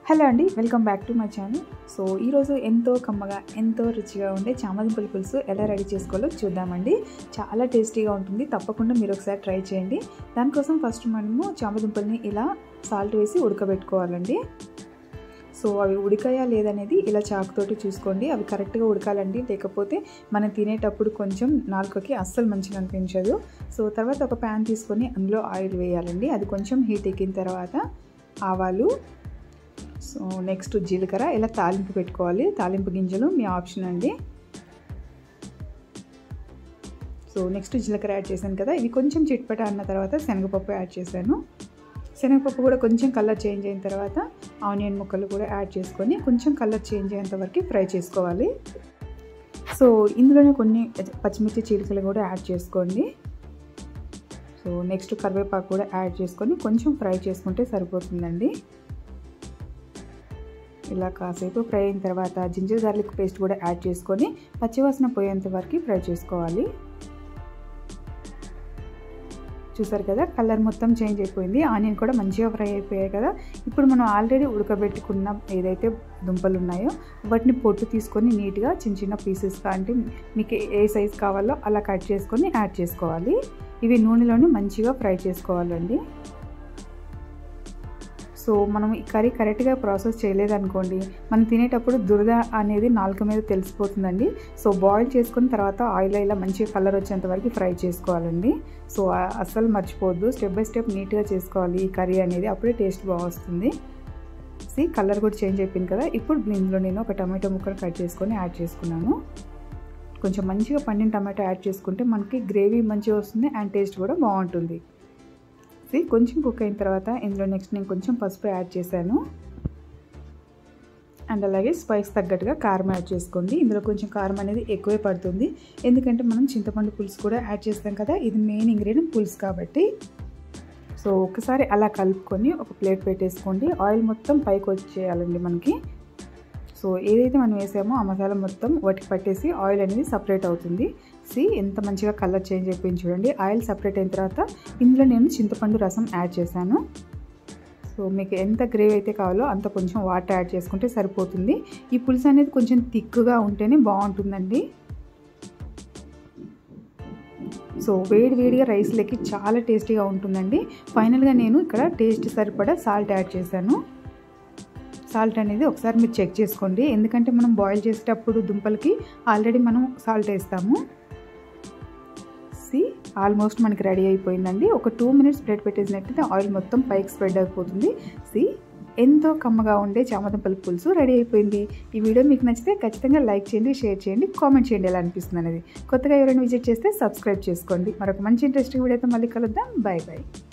hello అండి welcome back to my channel so ఈరోజు ఎంతో కమ్మగా ఎంతో రుచిగా ఉండే చామదుంపల పులుసు ఎలా రెడీ చేసుకోవాలో చూద్దామండి చాలా టేస్టీగా ఉంటుంది తప్పకుండా మీరు ఒకసారి ట్రై చేయండి దానికోసం ఫస్ట్ మనము చామదుంపల్ని ఇలా సాల్ట్ వేసి ఉడకబెట్టుకోవాలండి సో అవి ఉడికాయా లేదనేది ఇలా చాకుతోటి చూసుకోండి అవి కరెక్ట్గా ఉడకాలండి లేకపోతే మనం తినేటప్పుడు కొంచెం నాలుకకి అస్సలు మంచిగా అనిపించదు సో తర్వాత ఒక ప్యాన్ తీసుకొని అందులో ఆయిల్ వేయాలండి అది కొంచెం హీట్ ఎక్కిన తర్వాత ఆవాలు సో నెక్స్ట్ జీలకర్ర ఇలా తాలింపు పెట్టుకోవాలి తాలింపు గింజలు మీ ఆప్షన్ అండి సో నెక్స్ట్ జీలకర్ర యాడ్ చేశాను కదా ఇవి కొంచెం చిట్పట అన్న తర్వాత శనగపప్పు యాడ్ చేశాను శనగపప్పు కూడా కొంచెం కలర్ చేంజ్ అయిన తర్వాత ఆనియన్ ముక్కలు కూడా యాడ్ చేసుకొని కొంచెం కలర్ చేంజ్ అయ్యేంత వరకు ఫ్రై చేసుకోవాలి సో ఇందులోనే కొన్ని పచ్చిమిర్చి చీలికలు కూడా యాడ్ చేసుకోండి సో నెక్స్ట్ కరివేపాకు కూడా యాడ్ చేసుకొని కొంచెం ఫ్రై చేసుకుంటే సరిపోతుందండి ఇలా కాసేపు ఫ్రై అయిన తర్వాత జింజర్ గార్లిక్ పేస్ట్ కూడా యాడ్ చేసుకొని పచ్చివాసన పోయేంత వరకు ఫ్రై చేసుకోవాలి చూసారు కదా కలర్ మొత్తం చేంజ్ అయిపోయింది ఆనియన్ కూడా మంచిగా ఫ్రై అయిపోయాయి కదా ఇప్పుడు మనం ఆల్రెడీ ఉడకబెట్టుకున్న ఏదైతే దుంపలు ఉన్నాయో వాటిని పొట్టు తీసుకొని నీట్గా చిన్న చిన్న పీసెస్గా అంటే మీకు ఏ సైజ్ కావాలో అలా కట్ చేసుకొని యాడ్ చేసుకోవాలి ఇవి నూనెలోనే మంచిగా ఫ్రై చేసుకోవాలండి సో మనం ఈ కర్రీ కరెక్ట్గా ప్రాసెస్ చేయలేదనుకోండి మనం తినేటప్పుడు దురద అనేది నాలుక మీద తెలిసిపోతుందండి సో బాయిల్ చేసుకున్న తర్వాత ఆయిల్ ఇలా మంచిగా కలర్ వచ్చేంత వరకు ఫ్రై చేసుకోవాలండి సో అస్సలు మర్చిపోవద్దు స్టెప్ బై స్టెప్ నీట్గా చేసుకోవాలి ఈ కర్రీ అనేది అప్పుడే టేస్ట్ బాగా వస్తుంది సి కలర్ కూడా చేంజ్ అయిపోయింది కదా ఇప్పుడు ఇందులో నేను ఒక టమాటో ముక్కలు కట్ చేసుకొని యాడ్ చేసుకున్నాను కొంచెం మంచిగా పండిన టమాటో యాడ్ చేసుకుంటే మనకి గ్రేవీ మంచిగా వస్తుంది అండ్ టేస్ట్ కూడా బాగుంటుంది సి కొంచెం కుక్ అయిన తర్వాత ఇందులో నెక్స్ట్ నేను కొంచెం పసుపు యాడ్ చేశాను అండ్ అలాగే స్పైస్ తగ్గట్టుగా కారం యాడ్ చేసుకోండి ఇందులో కొంచెం కారం అనేది ఎక్కువే పడుతుంది ఎందుకంటే మనం చింతపండు పులుసు కూడా యాడ్ చేస్తాం కదా ఇది మెయిన్ ఇంగ్రీడియంట్ పులుసు కాబట్టి సో ఒకసారి అలా కలుపుకొని ఒక ప్లేట్ పెట్టేసుకోండి ఆయిల్ మొత్తం పైకి వచ్చేయాలండి మనకి సో ఏదైతే మనం వేసామో ఆ మసాలా మొత్తం వాటికి పట్టేసి ఆయిల్ అనేది సపరేట్ అవుతుంది సి ఎంత మంచిగా కలర్ చేంజ్ అయిపోయింది చూడండి ఆయిల్ సపరేట్ అయిన తర్వాత ఇందులో నేను చింతపండు రసం యాడ్ చేశాను సో మీకు ఎంత గ్రేవీ అయితే కావాలో అంత కొంచెం వాటర్ యాడ్ చేసుకుంటే సరిపోతుంది ఈ పులుసు అనేది కొంచెం థిక్గా ఉంటేనే బాగుంటుందండి సో వేడి వేడిగా రైస్లోకి చాలా టేస్టీగా ఉంటుందండి ఫైనల్గా నేను ఇక్కడ టేస్ట్ సరిపడా సాల్ట్ యాడ్ చేశాను సాల్ట్ అనేది ఒకసారి మీరు చెక్ చేసుకోండి ఎందుకంటే మనం బాయిల్ చేసేటప్పుడు దుంపలకి ఆల్రెడీ మనం సాల్ట్ వేస్తాము సి ఆల్మోస్ట్ మనకి రెడీ అయిపోయిందండి ఒక టూ మినిట్స్ ప్లేట్ పెట్టేసినట్టయితే ఆయిల్ మొత్తం పైకి స్ప్రెడ్ అయిపోతుంది సి ఎంతో కమ్మగా ఉండే చామదుంపల పులుసు రెడీ అయిపోయింది ఈ వీడియో మీకు నచ్చితే ఖచ్చితంగా లైక్ చేయండి షేర్ చేయండి కామెంట్ చేయండి ఎలా అనిపిస్తుంది అనేది కొత్తగా ఎవరైనా విజిట్ చేస్తే సబ్స్క్రైబ్ చేసుకోండి మరొక మంచి ఇంట్రెస్టింగ్ వీడియోతో మళ్ళీ కలుద్దాం బాయ్ బాయ్